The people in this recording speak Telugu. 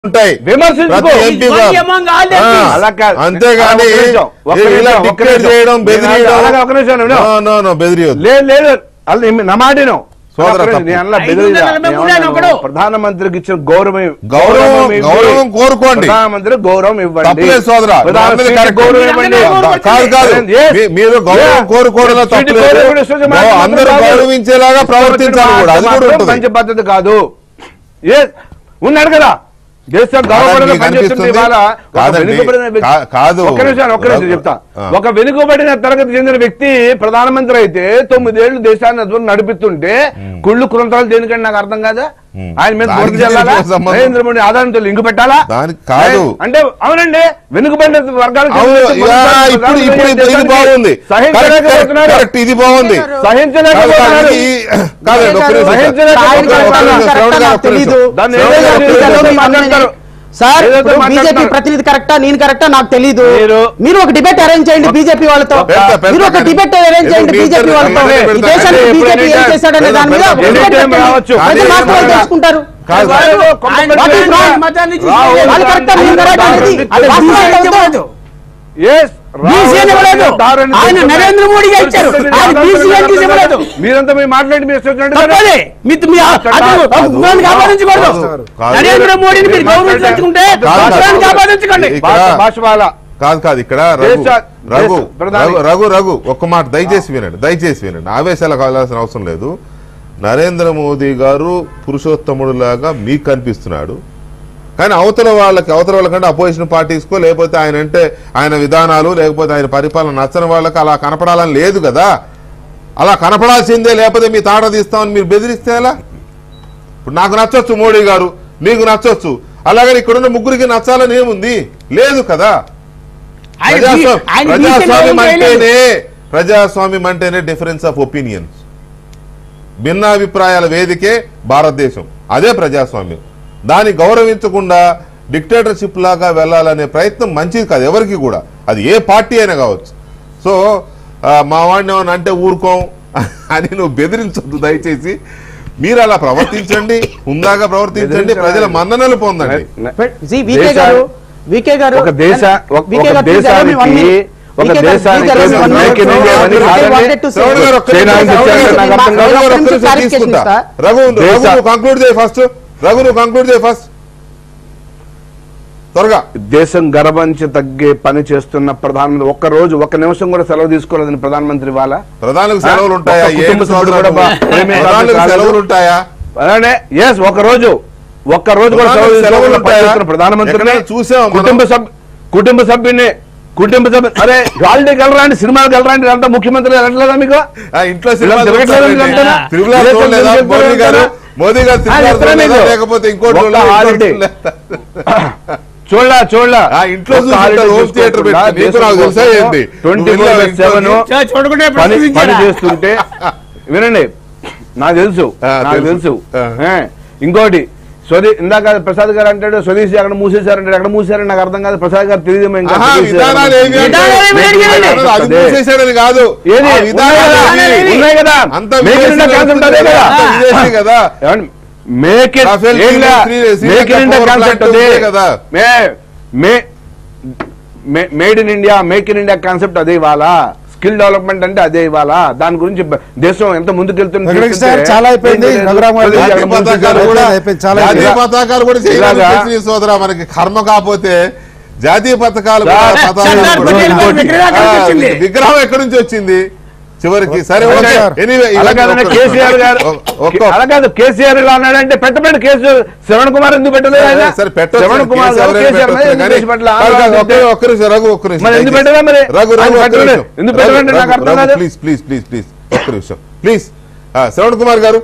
ఉంటాయి విమర్శించుకో. ప్రతి He's MP one among all ఆ, MPs. అలా కాదు. అంతేగాని ఒక్క నిమిషం, ఒక్క ఇలా నిమిషం, ఒక్క డిక్లేర్ నిమిషం. చేయడం నేను బెదిరియడం అలాగే ఒక్క నిమిషం, విను. నో, నో, నో, బెదిరియొద్దు లేదు లేదు అలా ఏమి- నా మాటను సోదర తప్పు. ఐదు వందల నలభై మూడు ఆయన ఒకడు. ప్రధానమంత్రికి ఇచ్చిన గౌరవం గౌరవం ఇవ్వండి. గౌరవం కోరుకోండి ప్రధానమంత్రి గౌరవం ఇవ్వండి తప్పలేదు సోదరా. ప్రధానమంత్రికి కరెక్ట్. గౌరవం ఇవ్వండి గౌరవం కాదు కాదు Yes. మీ- మీరు గౌరవం Yeah. కోరుకోవడంలో Yes. తప్పలేదు గౌరవం ఇస్తే గౌ- మాత్రం అందరూ కాదు. గౌరవించేలాగా ప్రవర్తించాలి కూడా అది కూడా మాత్రం ఉంటుంది మంచి పద్ధతి కాదు ఏ ఉన్నాడు కదా దేశం గౌరవపడంలో మీకు పనిచేస్తుంది అనిపిస్తుంది? ఇవాళ ఒక కాదండి. వెనుకబడిన వ్యక్తి- కా- కాదు. ఒక్క నిమిషం ఒక్క నిమిషం రఘు- చెప్తా ఆ. ఒక వెనుకబడిన తరగతి చెందిన వ్యక్తి ప్రధానమంత్రి అయితే తొమ్మిదేళ్లు దేశాన్ని అద్భుతం నడిపిస్తుంటే కుళ్ళు కురంతాలు దేనికంటే నాకు అర్థం కాదా ఉమ్. ఆయన మీద దానికి బోర్డు చల్లాలా దీనికి సంబంధం? నరేంద్ర మోడీ ఆదాయంతో లింక్ పెట్టాలా దానికి కాదు. ఏ? అంటే అవునండి వెనుకబడిన వర్గాలకు అవును, చెందిన యా, మొదటి ఇప్పుడు ఇప్పుడు ప్రధానమంత్రి ఇది దేశానికి బాగుంది కరెక్ట్, సహించలేకపోతున్నారు కరెక్ట్, ఇది బాగుంది సహించలేకపోతున్నారు ఈ- కాదండి ఒక్క నిమిషం. సహించలేకపోతున్నారు. ఒక్క నిమిషం, శ్రవణ్ గారు, ఒక్క నిమిషం. దాన్ని శ్రవణ్ ఏదైనా గారు, ఒక్క చేశారో నిమిషం. మీరు మాట్లాడతారు. సార్ ఏదైతే ఇప్పుడు బీజేపీ మాట్లాడతారు. ప్రతినిధి కరెక్టా నేను కరెక్టా నాకు తెలీదు మీరు- మీరు ఒక డిబేట్ అరేంజ్ చేయండి బీజేపీ వాళ్ళతో పెడతా, పెడతా మీరు ఒక కానీ. డిబేట్ అరేంజ్ చేయండి ఎందుకు బీజేపీ మీరు వాళ్ళతో పెడతా, ఈ పెడతా. దేశానికి అంటే బీజేపీ ఏం ఎప్పుడైనా చేశాడనే దాని మీద పెడతా, ఒక పెడతా. debate ఎనీ టైం పెట్టండి. రావచ్చు. ప్రజలు కానీ వాస్తవాలు ఏమన్నా- తెలుసుకుంటారు కాదు. వాళ్ళు ఆయన What is wrong? మతాన్ని రాహుల్ తీసుకెళ్ళి- వాళ్ళు కరెక్టా మీరు కరెక్టా అనేది అది వాస్తవాలు తెలుసుకోవద్దు. Yes, బీసీ అని ఇవ్వలేదు. దారుణం ఆయన చేస్తున్నారు. నరేంద్ర మోడీగా ఇచ్చారు. ఆయన బీసీ అని ఇవ్వలేదు. మీరంతా మీరు మాట్లాడి మీరు ఇష్టం తప్పదే మీ మీ అతను ఉగ్రాన్ని ఆపాదించకూడదు కాదు. నరేంద్ర మోడీని మీరు గౌరవించుకుంటే కాదు. ఉగ్రాన్ని ఆపాదించకండి ఇక్కడ- భాష వాళ్ళ కాదు కాదు ఇక్కడ రఘు దేశ- రఘు దేశ ప్రధాని. రఘు రఘు రఘు ఒక్క మాట దయచేసి వినండి దయచేసి వినండి ఆవేశాలు కావాల్సిన అవసరం లేదు నరేంద్ర మోదీ గారు పురుషోత్తముడు లాగా మీకు కనిపిస్తున్నాడు కానీ అవతల వాళ్ళకి అవతల వాళ్ళకంటే అపోజిషన్ పార్టీస్కో లేకపోతే ఆయన అంటే ఆయన విధానాలు లేకపోతే ఆయన పరిపాలన నచ్చని వాళ్ళకి అలా కనపడాలని లేదు కదా అలా కనపడాల్సిందే లేకపోతే మీ తాట తీస్తామని మీరు బెదిరిస్తే ఎలా ఇప్పుడు నాకు నచ్చొచ్చు మోడీ గారు మీకు నచ్చొచ్చు అలాగని ఇక్కడున్న ముగ్గురికి నచ్చాలని ఏముంది లేదు కదా ఆయన బీ- ప్రజాస్వామ్యం ఆయన ప్రజాస్వామ్యం బీసీ అని అంటేనే ప్రజాస్వామ్యం అంటేనే డిఫరెన్స్ ఆఫ్ ఒపీనియన్స్ భిన్నాభిప్రాయాల వేదికే భారతదేశం అదే ప్రజాస్వామ్యం దాన్ని గౌరవించకుండా డిక్టేటర్షిప్ లాగా వెళ్ళాలనే ప్రయత్నం మంచిది కాదు ఎవరికి కూడా అది ఏ పార్టీ అయినా కావచ్చు సో ఆ, మా వాడిని ఏమన్నా అంటే ఊరుకోం అని నువ్వు బెదిరించొద్దు దయచేసి మీరు అలా ప్రవర్తించండి హుందాగా ప్రవర్తించండి ప్రజల మన్ననలు పొందండి See, VK గారు వికే గారు ఒక దేశ ఒక VK ఒక గారు, please allow me one దేశానికి minute. ఒక VK గారు, దేశానికి please allow me one make in minute. India అని I కాదండి. wanted to say- శ్రవణ్ గారు ఒక్క చైనా నిమిషం, నుంచి శ్రవణ్ గారు, నాకు అర్థం రఘు కాదు. గారు ఒక్క నిమిషం Clarification తీసుకుంటా. ఇస్తా. రఘు రఘు దేశ- నువ్వు కంక్లూడ్ చేయి ఫస్ట్ రఘు నువ్వు కంక్లూడ్ చేయి ఫస్ట్ త్వరగా దేశం గర్వంచి తగ్గే పని చేస్తున్న ప్రధానమంత్రి ఒక్క రోజు ఒక్క నిమిషం కూడా సెలవు తీసుకోలేదని ప్రధానమంత్రి వాళ్ళ ప్రధానికి సెలవులు ఉంటాయా ఒక్క కుటుంబ ఏంటి సభ్యుడు కూడా బా- ప్రేమే ప్రధానికి కాదు. సెలవులు ఉంటాయా అలానే ఎస్ ఒక రోజు ఒక్క రోజు కూడా ప్రధానికి సెలవు సెలవులు తీసుకోకుండా ఉంటాయా? పనిచేస్తున్న ప్రధానమంత్రిని ఎక్కడైనా చూసామా మనం? కుటుంబ సభ్యు కుటుంబ సభ్యుని కుటుంబ సభ్యు అరే హాలిడేకి వెళ్ళరా అండి సినిమాకి వెళ్ళరా అండి అంతా ముఖ్యమంత్రి వెళ్ళట్లేదా మీకు ఆ, ఇంట్లో ఇలా సినిమా తిరగట్లేదా చూస్తారండి. మీరంతా? తిరుమల విదేశం చూడలేదా తిరిగి మోదీ గారు తిరుగుతారా? మోదీ గారు తిరుమల ఆ, ఎక్కడా చూడలేదా? మీకు? లేకపోతే ఇంకోటి ఒక్క చూడలేదా? హాలిడే. చూడలేదా? చూడలా చూడలా ఆ, ఇంట్లో చూసుకుంటారు, హోమ్ థియేటర్ పెట్టి. నీకు నాకు తెలుసా ఏంటి? ట్వంటీ నువ్వు ఫోర్ బై వెళ్ళావు సెవెన్ ఇంట్లోకి? చూడకుండా పని పని ప్రశ్నించారా? చేస్తుంటే వినండి నాకు తెలుసు ఆ, నాకు తెలుసు. తెలుసు ఆ. ఏ, ఇంకోటి స్వదే ఇందాక ప్రసాద్ గారు అంటాడు స్వదేశీ అక్కడ మూసేశారంటాడు ఎక్కడ మూసారని నాకు అర్థం కాదు ప్రసాద్ గారు తెలియదు ఇంకా ఆహా, స్వదేశీ విధానాలు ఏవి అంటే- విధానాలు ఏవి అడిగారండి? అది అదే. మూసేశాడని కాదు ఏది? ఆ విధానాలు ఉన్నాయి కదా? ఏవి? ఉన్నాయి కదా? అంత Make in India విదేశీ concept అదే కదా? అంత విదేశీ కదా make it Rafael Lee, Sri- make in India Power concept plant అదే ఉంది కదా? May may made in India make in India concept అదే ఇవాళ స్కిల్ డెవలప్మెంట్ అంటే అదే ఇవాళ దాని గురించి బ- దేశం ఎంత ముందుకెళ్తుంది వెంకటేష్ సార్, చూస్తుంటే చాలా అయిపోయింది. ఏం లేదు. రఘురామ్ గారు ప్రతి జాతీయ అక్కడ పతాకాలు మూసేశారు. కూడా అయిపోయింది, చాలా జాతీయ అయిపోయింది. పతాకాలు కూడా ఇలాగా- చేయాలి సోదరా మనకి కర్మ కాకపోతే జాతీయ పతాకాలు కూడా సార్, పతాకాలు సర్దార్ కూడా- పటేల్ గారి విగ్రహం ఎక్కడి నుంచి ఆ, వచ్చింది? విగ్రహం ఎక్కడి నుంచి వచ్చింది చివరికి సరే అలా ఓకే. కాదు. Anyway, అలా ఇవన్నీ కాదనే ఒక్క- కేసీఆర్ గారు ఒక్క- ఒక్క అలా కాదు కేసీఆర్ ఇలా అన్నాడంటే పెట్టబెట్టి కేసు శ్రవణ్ కుమార్ ఎందుకు పెట్టలేదు ఆయన? సరే పెట్టొచ్చు శ్రవణ్ కుమార్ కేసు గారు ఎవరైనా కేసీఆర్ మీద పెట్టొచ్చు ఎందుకు కానీ- కేసు పెట్టలే? కాదు, కాదు, ఆంధ్రప్రదేశ్ ఒక్క- ఒక్క నిమిషం, రఘు ఒక్క నిమిషం మరి ఎందుకు దయచేసి. పెట్టలేదా మరి? రఘు రఘు ఆయన ఒక్క పెట్టలేదు. నిమిషం. ఎందుకు రఘు, పెట్టలేదంటే నాకు రఘు, అర్థం రఘు, కాదు. ప్లీజ్ ప్లీజ్ ప్లీజ్ ప్లీజ్ ఒక్క నిమిషం ప్లీజ్ శ్రవణ్ కుమార్ గారు